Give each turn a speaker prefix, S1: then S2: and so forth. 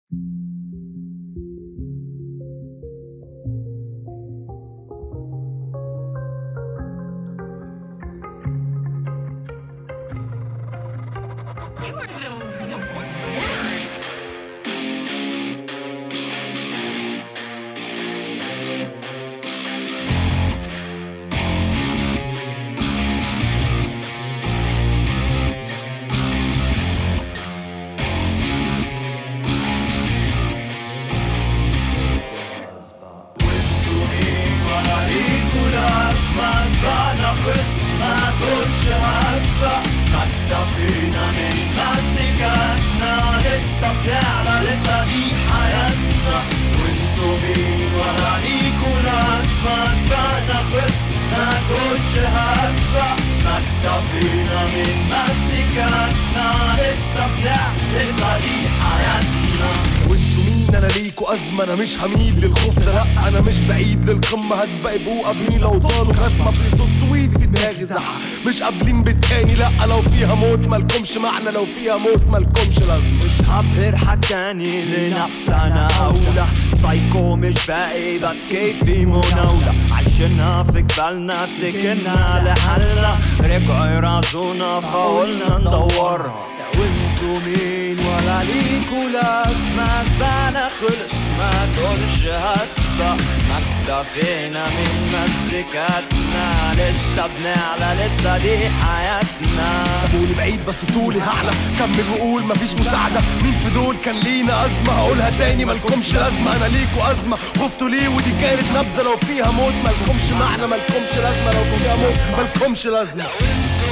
S1: You are the, the wor- worst.
S2: وانتوا مين انا ليكوا ازمه انا مش هميل للخوف ده لا انا مش بعيد للقمه هسبق بقوه بني لو طالوا خصمه في صوت سويت في دماغي زعق مش قابلين بالتاني لا لو فيها موت مالكمش معنى لو فيها موت مالكمش لازمه
S3: مش هبهر حد تاني لنفسي انا اولى سايكو مش باقي بس كيفي مناولة عايشينها في جبالنا سكنها لحالنا رجعوا يرازونا فقلنا ندورها وانتوا مين ولا ليكوا لازمة زبانة خلص ما تقولش هسبق ما اكتفينا من مزيكاتنا لسه بنعلى لسه دي حياتنا
S2: سابوني بعيد بس طولي هعلى كمل وقول مفيش مساعدة مين في دول كان لينا أزمة هقولها تاني مالكمش لازمة أنا ليكوا أزمة خفتوا ليه ودي كانت نبذة لو فيها موت مالكمش معنى مالكمش لازمة لو فيها موت مالكمش لازمة